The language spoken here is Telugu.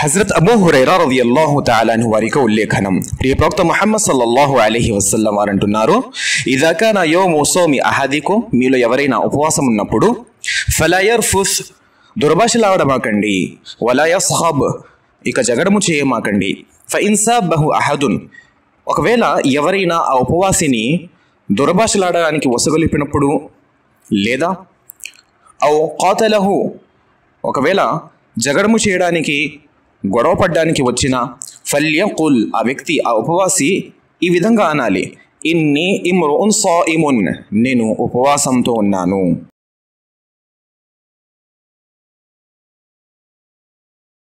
హజరత్ అబూ హురైరా రదియల్లాహు తాలాను వారికి ఉల్లేఖనం ప్రియ ప్రవక్త ముహమ్మద్ సల్లల్లాహు అలైహి వసల్లం వారు అంటున్నారు ఇదాకా నా యో మోసోమి అహదికు మీలో ఎవరైనా ఉపవాసం ఉన్నప్పుడు ఫలయర్ ఫుస్ దుర్భాషలాడమాకండి వలయస్హాబ్ ఇక జగడము చేయమాకండి ఫ ఇన్సాబహు అహదున్ ఒకవేళ ఎవరైనా ఆ ఉపవాసిని దుర్భాషలాడడానికి వసగొలిపినప్పుడు లేదా ఔ కాతలహు ఒకవేళ జగడము చేయడానికి గొడవ పడ్డానికి వచ్చిన ఫల్యకుల్ ఆ వ్యక్తి ఆ ఉపవాసి ఈ విధంగా అనాలి ఇన్ని ఇమ్రున్ సాయిమున్ నేను ఉపవాసంతో ఉన్నాను